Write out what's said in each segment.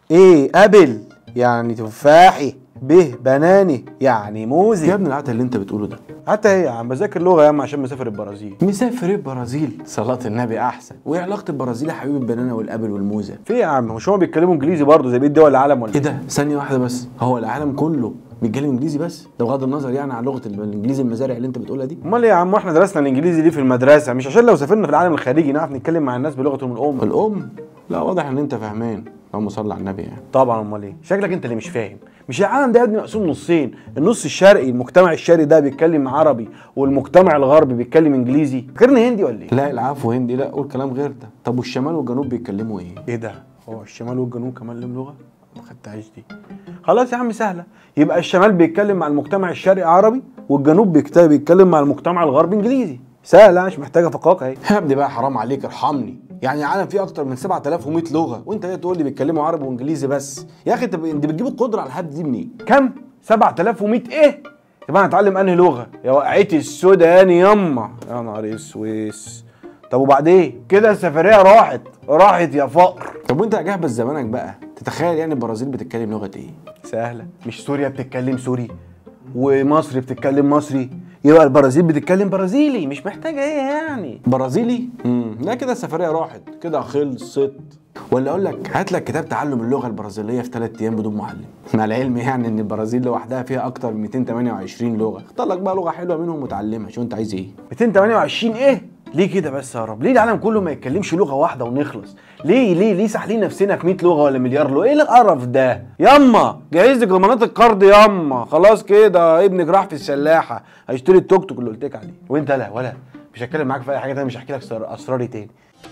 ايه ابل يعني تفاحي ب بناني يعني موزي يا ابني العته اللي انت بتقوله ده حتى ايه يا عم بذاكر لغه يا عم عشان مسافر البرازيل مسافر البرازيل صلاة النبي احسن وايه علاقة البرازيل يا حبيبي البنانا والابل والموزة في إيه يا عم مش هم بيتكلموا انجليزي برضه زي بقيه دول العالم ولا ايه ده ثانية واحدة بس هو العالم كله بيتكلم انجليزي بس ده بغض النظر يعني عن لغة الانجليزي المزارع اللي انت بتقولها دي امال ايه يا عم احنا درسنا الانجليزي ليه في المدرسه مش عشان لو سافرنا في العالم الخارجي نعرف نتكلم مع الناس بلغتهم الام الام لا واضح ان انت فاهمان اللهم صل على النبي يعني طبعا امال ايه شكلك انت اللي مش فاهم مش العالم ده يا ابني مقسوم نصين النص الشرقي المجتمع الشرقي ده بيتكلم عربي والمجتمع الغربي بيتكلم انجليزي فاكرني هندي ولا ايه لا العفو هندي لا قول كلام غير ده طب والشمال والجنوب بيتكلموا ايه ايه ده هو الشمال والجنوب كمان لهم لغه ما خدتهاش دي خلاص يا عم سهله يبقى الشمال بيتكلم مع المجتمع الشرقي عربي والجنوب بيكت- بيتكلم مع المجتمع الغربي انجليزي سهله مش محتاجه فقاقه اهي يا ابني بقى حرام عليك ارحمني يعني العالم فيه اكتر من 7100 لغه وانت جاي تقول لي بيتكلموا عربي وانجليزي بس يا اخي انت ب- انت بتجيب القدره على الحد دي منين كم 7100 ايه طب انا اتعلم انهي لغه يا وقعتي السودان يما يا نهار اسويس طب وبعدين كده السفريه راحت راحت يا فقر طب وانت يا جهبذ زمانك بقى تتخيل يعني البرازيل بتتكلم لغه ايه سهله مش سوريا بتتكلم سوري ومصر بتتكلم مصري يبقى البرازيل بتتكلم برازيلي مش محتاجه ايه يعني برازيلي امم لا كده السفريه راحت كده خلصت ولا اقول لك هات لك كتاب تعلم اللغه البرازيليه في ثلاث ايام بدون معلم مع العلم يعني ان البرازيل لوحدها فيها اكتر من 228 لغه اختار لك بقى لغه حلوه منهم وتعلمها شو انت عايز ايه 228 ايه ليه كده بس يا رب ليه العالم كله ما يتكلمش لغه واحده ونخلص ليه ليه ليه ساحلين نفسنا في 100 لغه ولا مليار لغه ايه القرف ده ياما جهز لك ضمانات القرض ياما خلاص كده ابنك راح في السلاحه هيشتري التوك توك اللي قلت لك عليه وانت لا ولا مش هتكلم معاك في اي حاجه تانية مش هحكي لك سر- اسراري تاني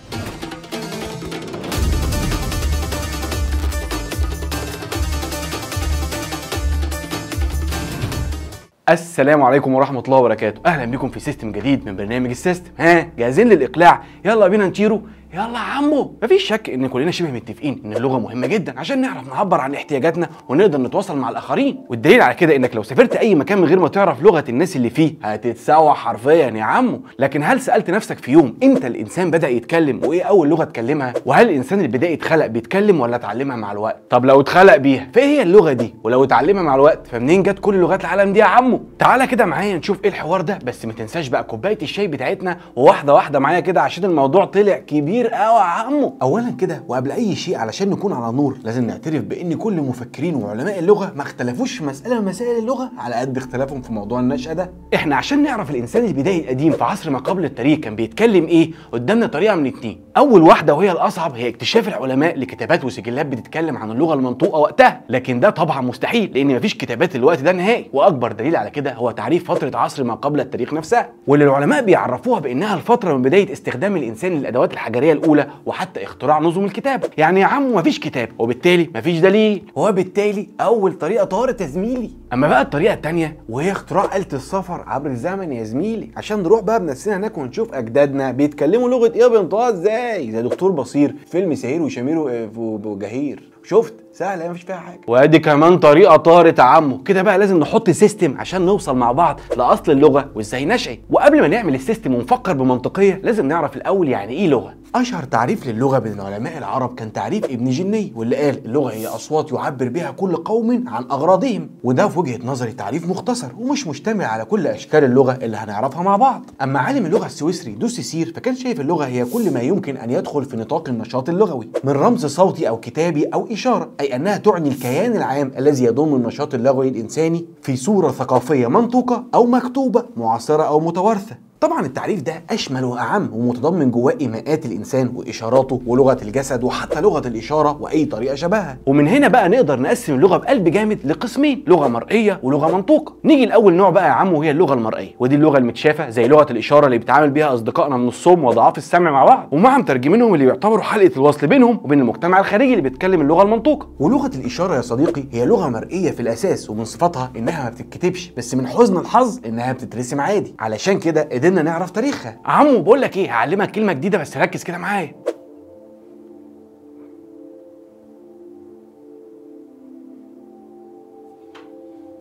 السلام عليكم ورحمة الله وبركاته، أهلا بكم في سيستم جديد من برنامج السيستم، ها جاهزين للإقلاع؟ يلا بينا نطيروا؟ يلا يا عمو، مفيش شك إن كلنا شبه متفقين إن اللغة مهمة جدا عشان نعرف نعبر عن احتياجاتنا ونقدر نتواصل مع الآخرين، والدليل على كده إنك لو سافرت أي مكان من غير ما تعرف لغة الناس اللي فيه هتتسوح حرفيا يا عمو، لكن هل سألت نفسك في يوم إمتى الإنسان بدأ يتكلم وإيه أول لغة اتكلمها؟ وهل الإنسان اللي بدأ يتخلق بيتكلم ولا اتعلمها مع الوقت؟ طب لو اتخلق بيها فإيه هي اللغة دي؟ ولو اتعلمها مع الوقت فمنين جت كل لغات العالم دي يا عمو؟ تعالى كده معايا نشوف ايه الحوار ده بس ما تنساش بقى كوبايه الشاي بتاعتنا وواحده واحده معايا كده عشان الموضوع طلع كبير قوي يا عمو اولا كده وقبل اي شيء علشان نكون على نور لازم نعترف بان كل مفكرين وعلماء اللغه ما اختلفوش في مساله من مسائل اللغه على قد اختلافهم في موضوع النشأة ده احنا عشان نعرف الانسان البدائي القديم في عصر ما قبل التاريخ كان بيتكلم ايه قدامنا طريقه من اتنين اول واحده وهي الاصعب هي اكتشاف العلماء لكتابات وسجلات بتتكلم عن اللغه المنطوقه وقتها لكن ده طبعا مستحيل لان مفيش كتابات الوقت ده نهائي واكبر دليل على كده هو تعريف فتره عصر ما قبل التاريخ نفسها واللي العلماء بيعرفوها بانها الفتره من بدايه استخدام الانسان للادوات الحجريه الاولى وحتى اختراع نظم الكتابه يعني يا عم مفيش كتاب وبالتالي مفيش دليل وبالتالي اول طريقه طارت يا زميلي اما بقى الطريقه الثانيه وهي اختراع آلة السفر عبر الزمن يا زميلي عشان نروح بقى بنفسنا هناك ونشوف اجدادنا بيتكلموا لغه ايه وبينطقوها ازاي زي دكتور بصير فيلم سهير وشمير و- و- وجهير شفت سهله مفيش فيها حاجه وادي كمان طريقه طارت يا عمو كده بقى لازم نحط سيستم عشان نوصل مع بعض لاصل اللغه وازاي نشأت وقبل ما نعمل السيستم ونفكر بمنطقيه لازم نعرف الاول يعني ايه لغه اشهر تعريف للغه بين علماء العرب كان تعريف ابن جني واللي قال اللغه هي اصوات يعبر بها كل قوم عن اغراضهم وده في وجهه نظري تعريف مختصر ومش مشتمل على كل اشكال اللغه اللي هنعرفها مع بعض اما عالم اللغه السويسري دوسي سير فكان شايف اللغه هي كل ما يمكن ان يدخل في نطاق النشاط اللغوي من رمز صوتي او كتابي او اشاره اي انها تعني الكيان العام الذي يضم النشاط اللغوي الانساني في صوره ثقافيه منطوقه او مكتوبه معاصره او متوارثه طبعا التعريف ده اشمل واعم ومتضمن جواه ايماءات الانسان واشاراته ولغه الجسد وحتى لغه الاشاره واي طريقه شبهها ومن هنا بقى نقدر نقسم اللغه بقلب جامد لقسمين لغه مرئيه ولغه منطوقه نيجي لاول نوع بقى يا عم وهي اللغه المرئيه ودي اللغه المتشافه زي لغه الاشاره اللي بيتعامل بيها اصدقائنا من الصم وضعاف السمع مع بعض ومع مترجمينهم اللي بيعتبروا حلقه الوصل بينهم وبين المجتمع الخارجي اللي بيتكلم اللغه المنطوقه ولغه الاشاره يا صديقي هي لغه مرئيه في الاساس ومن صفاتها انها ما بتتكتبش بس من حزن الحظ انها بتترسم عادي علشان كده قدرنا نعرف تاريخها عمو بقول لك ايه هعلمك كلمه جديده بس ركز كده معايا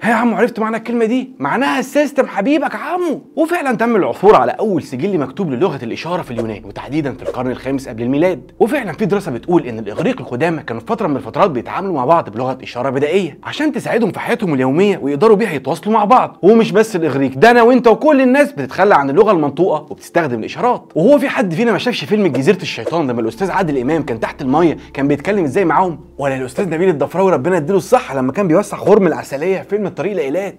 ها يا عمو عرفت معنى الكلمه دي معناها السيستم حبيبك يا عمو وفعلا تم العثور على اول سجل مكتوب للغه الاشاره في اليونان وتحديدا في القرن الخامس قبل الميلاد وفعلا في دراسه بتقول ان الاغريق القدامى كانوا في فتره من الفترات بيتعاملوا مع بعض بلغه اشاره بدائيه عشان تساعدهم في حياتهم اليوميه ويقدروا بيها يتواصلوا مع بعض ومش بس الاغريق ده انا وانت وكل الناس بتتخلى عن اللغه المنطوقه وبتستخدم الاشارات وهو في حد فينا ما شافش فيلم جزيره الشيطان لما الاستاذ عادل امام كان تحت الميه كان بيتكلم ازاي معاهم ولا الاستاذ نبيل الضفراوي ربنا يديله الصحه لما كان بيوسع خرم العسليه في فيلم الطريق لايلات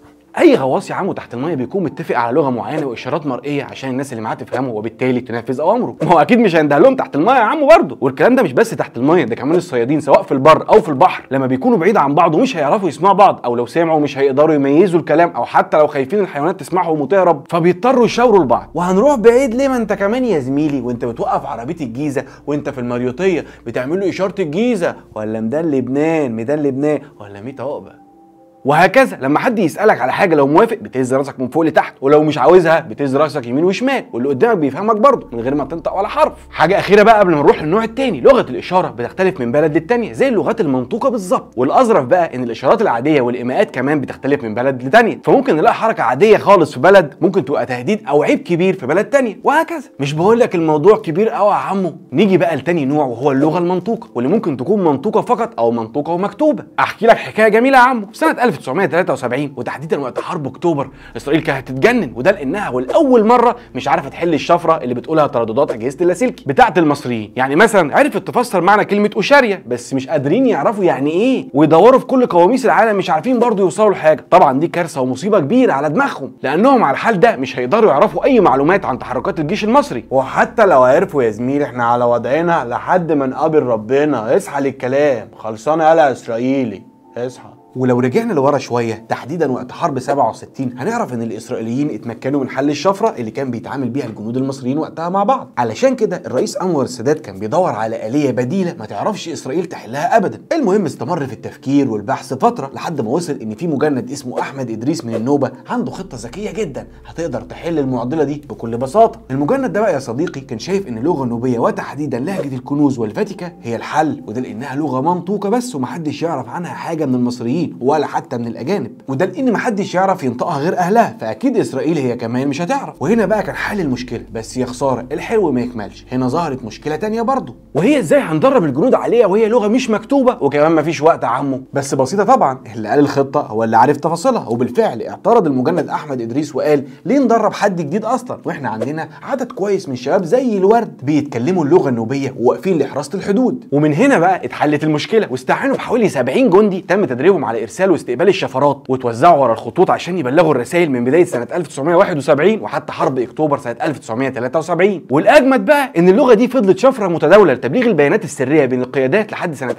اي غواص يا عمو تحت الميه بيكون متفق على لغه معينه واشارات مرئيه عشان الناس اللي معاه تفهمه وبالتالي تنفذ اوامره ما هو اكيد مش هينده لهم تحت الميه يا عمو برضه والكلام ده مش بس تحت الميه ده كمان الصيادين سواء في البر او في البحر لما بيكونوا بعيد عن بعض ومش هيعرفوا يسمعوا بعض او لو سمعوا مش هيقدروا يميزوا الكلام او حتى لو خايفين الحيوانات تسمعهم وتهرب فبيضطروا يشاوروا لبعض وهنروح بعيد ليه ما انت كمان يا زميلي وانت بتوقف عربيه الجيزه وانت في المريوطيه بتعمل له اشاره الجيزه ولا ميدان لبنان ميدان لبنان ولا ميت عقبه وهكذا لما حد يسالك على حاجه لو موافق بتهز راسك من فوق لتحت ولو مش عاوزها بتهز راسك يمين وشمال واللي قدامك بيفهمك برضه من غير ما تنطق ولا حرف حاجه اخيره بقى قبل ما نروح للنوع الثاني لغه الاشاره بتختلف من بلد للتانيه زي اللغات المنطوقه بالظبط والاظرف بقى ان الاشارات العاديه والايماءات كمان بتختلف من بلد لتانيه فممكن نلاقي حركه عاديه خالص في بلد ممكن تبقى تهديد او عيب كبير في بلد تانيه وهكذا مش بقول لك الموضوع كبير قوي يا عمو نيجي بقى لتاني نوع وهو اللغه المنطوقه واللي ممكن تكون منطوقه فقط او منطوقه ومكتوبه احكي لك حكايه جميله يا عمو سنه 1973 وتحديدا وقت حرب اكتوبر اسرائيل كانت هتتجنن وده لانها ولاول مره مش عارفه تحل الشفره اللي بتقولها ترددات اجهزه اللاسلكي بتاعه المصريين يعني مثلا عرفت تفسر معنى كلمه اشاريه بس مش قادرين يعرفوا يعني ايه ويدوروا في كل قواميس العالم مش عارفين برضه يوصلوا لحاجه طبعا دي كارثه ومصيبه كبيره على دماغهم لانهم على الحال ده مش هيقدروا يعرفوا اي معلومات عن تحركات الجيش المصري وحتى لو عرفوا يا زميلي احنا على وضعنا لحد ما نقابل ربنا اصحى للكلام خلصانه يالا اسرائيلي اصحى ولو رجعنا لورا شويه تحديدا وقت حرب 67 هنعرف ان الاسرائيليين اتمكنوا من حل الشفره اللي كان بيتعامل بيها الجنود المصريين وقتها مع بعض علشان كده الرئيس انور السادات كان بيدور على اليه بديله ما تعرفش اسرائيل تحلها ابدا المهم استمر في التفكير والبحث فتره لحد ما وصل ان في مجند اسمه احمد ادريس من النوبه عنده خطه ذكيه جدا هتقدر تحل المعضله دي بكل بساطه المجند ده بقى يا صديقي كان شايف ان اللغه النوبيه وتحديدا لهجه الكنوز والفاتيكا هي الحل وده لانها لغه منطوقه بس ومحدش يعرف عنها حاجه من المصريين ولا حتى من الاجانب وده لان محدش يعرف ينطقها غير اهلها فاكيد اسرائيل هي كمان مش هتعرف وهنا بقى كان حل المشكله بس يا خساره الحلو ما يكملش هنا ظهرت مشكله تانية برضه وهي ازاي هندرب الجنود عليها وهي لغه مش مكتوبه وكمان مفيش وقت يا عمو بس بسيطه طبعا اللي قال الخطه هو اللي عارف تفاصيلها وبالفعل اعترض المجند احمد ادريس وقال ليه ندرب حد جديد اصلا واحنا عندنا عدد كويس من الشباب زي الورد بيتكلموا اللغه النوبيه وواقفين لحراسه الحدود ومن هنا بقى اتحلت المشكله واستعانوا بحوالي 70 جندي تم تدريبهم على ارسال واستقبال الشفرات وتوزعوا ورا الخطوط عشان يبلغوا الرسائل من بدايه سنه 1971 وحتى حرب اكتوبر سنه 1973 والاجمد بقى ان اللغه دي فضلت شفره متداوله لتبليغ البيانات السريه بين القيادات لحد سنه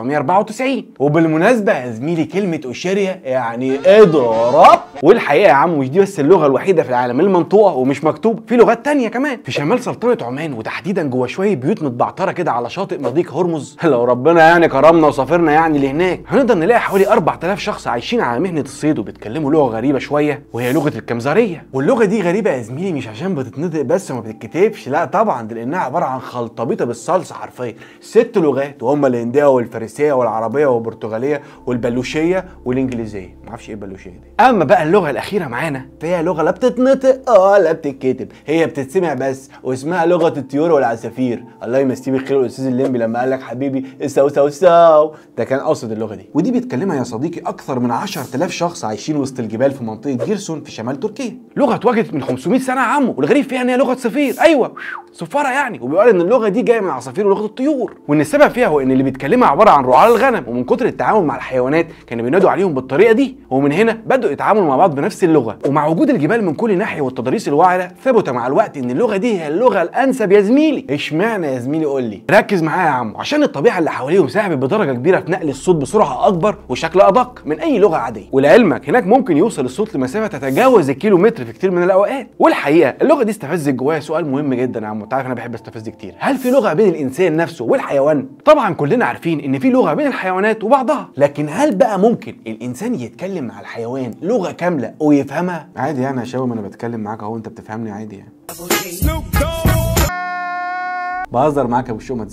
1994 وبالمناسبه يا زميلي كلمه اشاريه يعني اضرب والحقيقه يا عم مش دي بس اللغه الوحيده في العالم المنطوقه ومش مكتوب في لغات تانية كمان في شمال سلطنه عمان وتحديدا جوه شويه بيوت متبعتره كده على شاطئ مضيق هرمز لو ربنا يعني كرمنا وسافرنا يعني لهناك هنقدر نلاقي حوالي 4000 شخص عايشين على مهنه الصيد وبيتكلموا لغه غريبه شويه وهي لغه الكمزاريه واللغه دي غريبه يا زميلي مش عشان بتتنطق بس وما بتتكتبش لا طبعا دي لانها عباره عن خلطبيطه بالصلصه حرفيا ست لغات وهم الهنديه والفارسيه والعربيه والبرتغاليه والبلوشيه والانجليزيه ما اعرفش ايه البلوشيه دي اما بقى اللغه الاخيره معانا فيها لغه لا بتتنطق اه لا بتتكتب هي بتتسمع بس واسمها لغه الطيور والعصافير الله يمسيه بالخير الاستاذ الليمبي لما قال لك حبيبي سو سو سو ده كان قصد اللغه دي ودي بيتكلمها يا صديقي اكثر من 10000 شخص عايشين وسط الجبال في منطقه جيرسون في شمال تركيا لغه اتوجدت من 500 سنه يا عمو والغريب فيها ان هي لغه صفير ايوه صفاره يعني وبيقال ان اللغه دي جايه من العصافير ولغه الطيور وان السبب فيها هو ان اللي بيتكلمها عباره عن رعاة الغنم ومن كتر التعامل مع الحيوانات كانوا بينادوا عليهم بالطريقه دي ومن هنا بداوا يتعاملوا مع بعض بنفس اللغه ومع وجود الجبال من كل ناحيه والتضاريس الوعره ثبت مع الوقت ان اللغه دي هي اللغه الانسب يا زميلي اشمعنى يا زميلي قول لي ركز معايا يا عمو عشان الطبيعه اللي حواليهم ساهمت بدرجه كبيره في نقل الصوت بسرعه اكبر وشكل ادق من اي لغه عاديه ولعلمك هناك ممكن يوصل الصوت لمسافه تتجاوز الكيلو متر في كتير من الاوقات والحقيقه اللغه دي استفزت جوايا سؤال مهم جدا يا عمو انت عارف انا بحب استفز كتير هل في لغه بين الانسان نفسه والحيوان طبعا كلنا عارفين ان في لغه بين الحيوانات وبعضها لكن هل بقى ممكن الانسان يتكلم مع الحيوان لغه كامله ويفهمها عادي يعني يا شباب انا بتكلم معاك اهو انت بتفهمني عادي يعني بهزر معاك يا ابو الشو ما تزعلش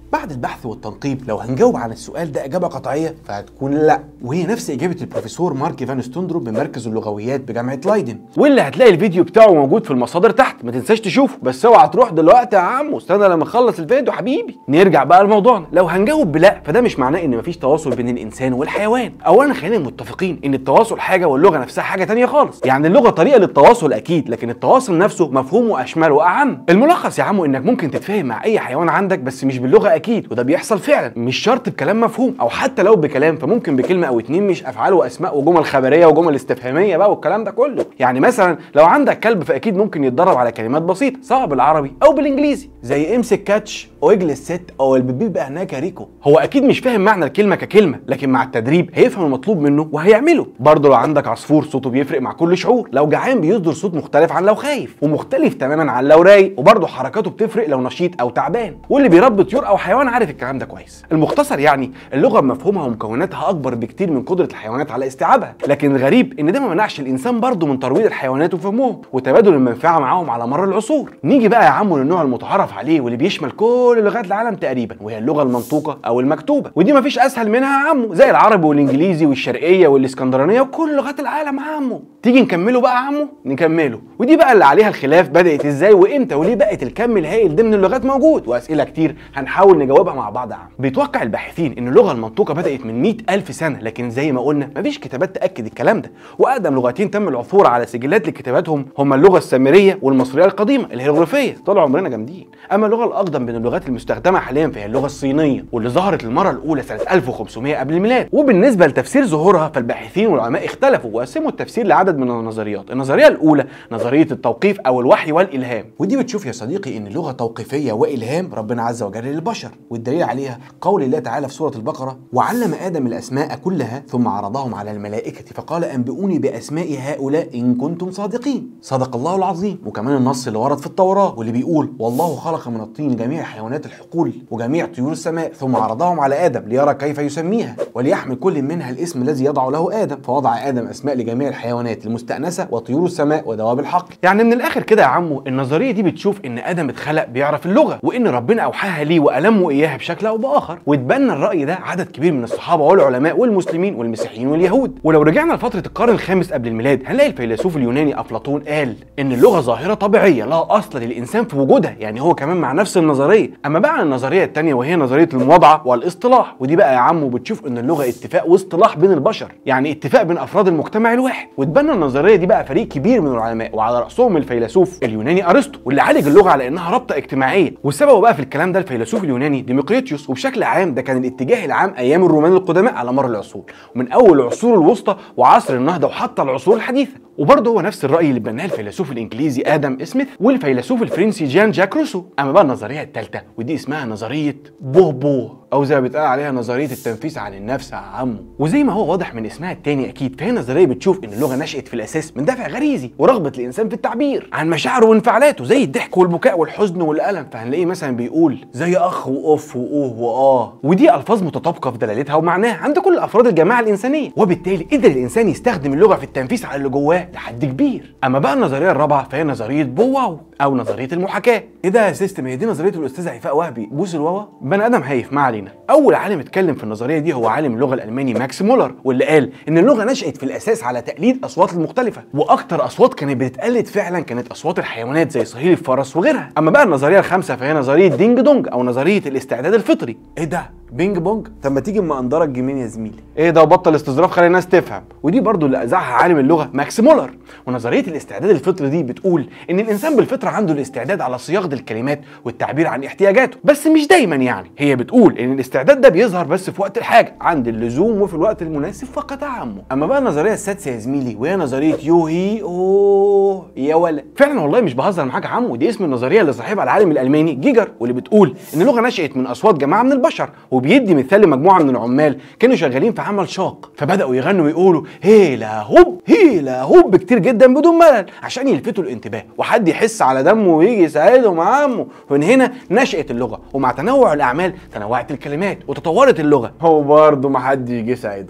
بعد البحث والتنقيب لو هنجاوب عن السؤال ده اجابه قطعيه فهتكون لا وهي نفس اجابه البروفيسور مارك فان ستوندرو بمركز اللغويات بجامعه لايدن واللي هتلاقي الفيديو بتاعه موجود في المصادر تحت ما تنساش تشوفه بس اوعى تروح دلوقتي يا عم استنى لما اخلص الفيديو حبيبي نرجع بقى لموضوعنا لو هنجاوب بلا فده مش معناه ان مفيش تواصل بين الانسان والحيوان اولا خلينا متفقين ان التواصل حاجه واللغه نفسها حاجه تانية خالص يعني اللغه طريقه للتواصل اكيد لكن التواصل نفسه مفهومه اشمل واعم الملخص يا عمو انك ممكن تتفاهم مع اي حيوان عندك بس مش باللغه اكيد وده بيحصل فعلا مش شرط بكلام مفهوم او حتى لو بكلام فممكن بكلمه او اتنين مش افعال واسماء وجمل خبريه وجمل استفهاميه بقى والكلام ده كله يعني مثلا لو عندك كلب فاكيد ممكن يتدرب على كلمات بسيطه سواء بالعربي او بالانجليزي زي امسك كاتش واجلس ست او البيبي بقى هناك يا ريكو هو اكيد مش فاهم معنى الكلمه ككلمه لكن مع التدريب هيفهم المطلوب منه وهيعمله برضه لو عندك عصفور صوته بيفرق مع كل شعور لو جعان بيصدر صوت مختلف عن لو خايف ومختلف تماما عن لو رايق وبرضه حركاته بتفرق لو نشيط او تعبان واللي بيربي طيور او حيوان عارف الكلام ده كويس المختصر يعني اللغه بمفهومها ومكوناتها اكبر بكتير من قدره الحيوانات على استيعابها لكن الغريب ان ده ما منعش الانسان برضه من ترويض الحيوانات وفهمهم وتبادل المنفعه معاهم على مر العصور نيجي بقى يا عمو للنوع المتعارف عليه واللي بيشمل كل لغات العالم تقريبا وهي اللغه المنطوقه او المكتوبه ودي مفيش اسهل منها يا عمو زي العربي والانجليزي والشرقيه والاسكندرانيه وكل لغات العالم يا عمو تيجي نكمله بقى يا عمو نكمله ودي بقى اللي عليها الخلاف بدات ازاي وامتى وليه بقت الكم الهائل ضمن اللغات موجود واسئله كتير هنحاول نجاوبها مع بعض يا عم بيتوقع الباحثين ان اللغه المنطوقه بدات من 100 الف سنه لكن زي ما قلنا مفيش كتابات تاكد الكلام ده واقدم لغتين تم العثور على سجلات لكتاباتهم هما اللغه السامريه والمصريه القديمه الهيروغليفيه طول عمرنا جامدين اما اللغه الاقدم من اللغات المستخدمه حاليا فهي اللغه الصينيه واللي ظهرت للمره الاولى سنه 1500 قبل الميلاد وبالنسبه لتفسير ظهورها فالباحثين والعلماء اختلفوا وقسموا التفسير لعدد من النظريات النظريه الاولى نظريه التوقيف او الوحي والالهام ودي بتشوف يا صديقي ان اللغه توقيفيه والهام ربنا عز وجل للبشر والدليل عليها قول الله تعالى في سوره البقره وعلم ادم الاسماء كلها ثم عرضهم على الملائكه فقال انبئوني باسماء هؤلاء ان كنتم صادقين صدق الله العظيم وكمان النص اللي ورد في التوراه واللي بيقول والله خلق من الطين جميع حيوانات الحقول وجميع طيور السماء ثم عرضهم على ادم ليرى كيف يسميها وليحمل كل منها الاسم الذي يضع له ادم فوضع ادم اسماء لجميع الحيوانات المستانسه وطيور السماء ودواب الحقل يعني من الاخر كده يا عمو النظريه دي بتشوف ان ادم اتخلق بيعرف اللغه وان ربنا اوحاها ليه والمه اياها بشكل او باخر واتبنى الراي ده عدد كبير من الصحابه والعلماء والمسلمين والمسيحيين واليهود ولو رجعنا لفتره القرن الخامس قبل الميلاد هنلاقي الفيلسوف اليوناني افلاطون قال ان اللغه ظاهره طبيعيه لا اصل للانسان في وجودها يعني هو كمان مع نفس النظريه اما بقى عن النظريه الثانيه وهي نظريه المواضعه والاصطلاح ودي بقى يا عمو بتشوف ان اللغه اتفاق واصطلاح بين البشر يعني اتفاق بين افراد المجتمع الواحد واتبنى النظريه دي بقى فريق كبير من العلماء وعلى راسهم الفيلسوف اليوناني ارسطو واللي عالج اللغه على انها رابطه اجتماعيه والسبب بقى في الكلام ده الفيلسوف اليوناني ديمقريتيوس وبشكل عام ده كان الاتجاه العام ايام الرومان القدماء على مر العصور ومن اول العصور الوسطى وعصر النهضه وحتى العصور الحديثه وبرضه هو نفس الراي اللي بناه الفيلسوف الانجليزي ادم سميث والفيلسوف الفرنسي جان جاك روسو اما بقى النظريه الثالثه ودي اسمها نظريه بوبو او زي ما بيتقال عليها نظريه التنفيس عن النفس يا عمو وزي ما هو واضح من اسمها التاني اكيد فهي نظريه بتشوف ان اللغه نشات في الاساس من دافع غريزي ورغبه الانسان في التعبير عن مشاعره وانفعالاته زي الضحك والبكاء والحزن والالم فهنلاقيه مثلا بيقول زي اخ واوف واوه واه ودي الفاظ متطابقه في دلالتها ومعناها عند كل افراد الجماعه الانسانيه وبالتالي قدر الانسان يستخدم اللغه في التنفيس على اللي جواه لحد كبير اما بقى النظريه الرابعه فهي نظريه بوواو او نظريه المحاكاه ايه ده يا سيستم هي دي نظريه الاستاذ هيفاء وهبي بوس الواوا بني ادم هايف ما علينا اول عالم اتكلم في النظريه دي هو عالم اللغه الالماني ماكس مولر واللي قال ان اللغه نشات في الاساس على تقليد اصوات المختلفه واكتر اصوات كانت بتتقلد فعلا كانت اصوات الحيوانات زي صهيل الفرس وغيرها اما بقى النظريه الخامسه فهي نظريه دينج دونج او نظريه الاستعداد الفطري ايه ده بينج بونج طب ما تيجي اما انضرك جيمين يا زميلي ايه ده وبطل استظراف خلي الناس تفهم ودي برضو اللي اذاعها عالم اللغه ماكس مولر ونظريه الاستعداد الفطري دي بتقول ان الانسان بالفطره عنده الاستعداد على صياغه الكلمات والتعبير عن احتياجاته بس مش دايما يعني هي بتقول ان الاستعداد ده بيظهر بس في وقت الحاجه عند اللزوم وفي الوقت المناسب فقط يا عمو اما بقى النظريه السادسه يا زميلي وهي نظريه يوهي اوه يا ولد فعلا والله مش بهزر معاك يا عمو دي اسم النظريه اللي صاحبها العالم الالماني جيجر واللي بتقول ان اللغه نشات من اصوات جماعه من البشر وبيدي مثال لمجموعه من العمال كانوا شغالين في عمل شاق فبداوا يغنوا ويقولوا هيلا هوب هيلا هوب كتير جدا بدون ملل عشان يلفتوا الانتباه وحد يحس على دمه ويجي يساعدهم يا عمو ومن هنا نشات اللغه ومع تنوع الاعمال تنوعت الكلمات وتطورت اللغه هو برضه ما حد يجي يساعده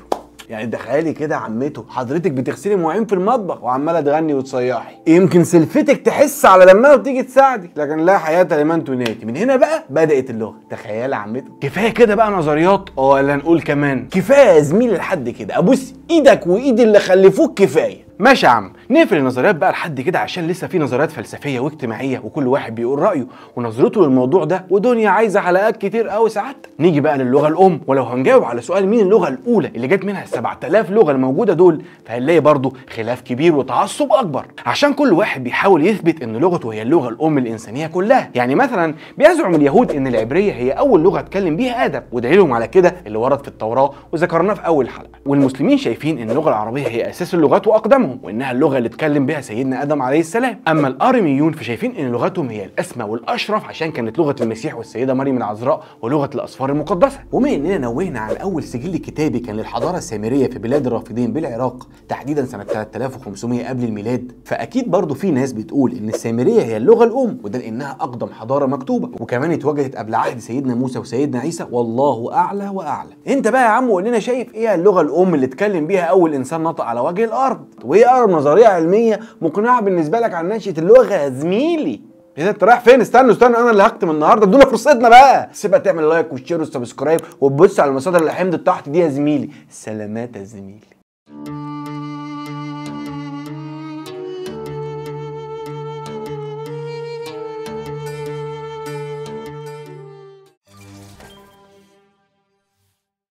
يعني تخيلي كده يا عمته حضرتك بتغسلي مواعين في المطبخ وعماله تغني وتصيحي يمكن سلفتك تحس على دمها وتيجي تساعدك لكن لا حياه لمن تنادي من هنا بقى بدات اللغه تخيل يا عمته كفايه كده بقى نظريات ولا نقول كمان كفايه يا زميلي لحد كده ابوس ايدك وايد اللي خلفوك كفايه ماشي يا عم نقفل النظريات بقى لحد كده عشان لسه في نظريات فلسفيه واجتماعيه وكل واحد بيقول رايه ونظرته للموضوع ده ودنيا عايزه حلقات كتير قوي سعادتك نيجي بقى للغه الام ولو هنجاوب على سؤال مين اللغه الاولى اللي جت منها ال 7000 لغه الموجوده دول فهنلاقي برضه خلاف كبير وتعصب اكبر عشان كل واحد بيحاول يثبت ان لغته هي اللغه الام الانسانيه كلها يعني مثلا بيزعم اليهود ان العبريه هي اول لغه اتكلم بيها ادم ودليلهم على كده اللي ورد في التوراه وذكرناه في اول حلقه والمسلمين شايفين ان اللغه العربيه هي اساس اللغات واقدمهم وانها اللغه اللي اتكلم بها سيدنا ادم عليه السلام اما الارميون فشايفين ان لغتهم هي الاسمى والاشرف عشان كانت لغه المسيح والسيده مريم العذراء ولغه الاصفار المقدسه وبما اننا نوهنا عن اول سجل كتابي كان للحضاره السامريه في بلاد الرافدين بالعراق تحديدا سنه 3500 قبل الميلاد فاكيد برضو في ناس بتقول ان السامريه هي اللغه الام وده لانها اقدم حضاره مكتوبه وكمان اتوجدت قبل عهد سيدنا موسى وسيدنا عيسى والله اعلى واعلى انت بقى يا عم قول لنا شايف ايه اللغه الام اللي اتكلم بيها اول انسان نطق على وجه الارض وايه اقرب نظريه علميه مقنعه بالنسبه لك عن نشاه اللغه يا زميلي اذا انت رايح فين استنى استنى انا اللي هختم النهارده ادونا فرصتنا بقى سيبها تعمل لايك وشير وسبسكرايب وتبص على المصادر اللي حمضت تحت دي يا زميلي سلامات يا زميلي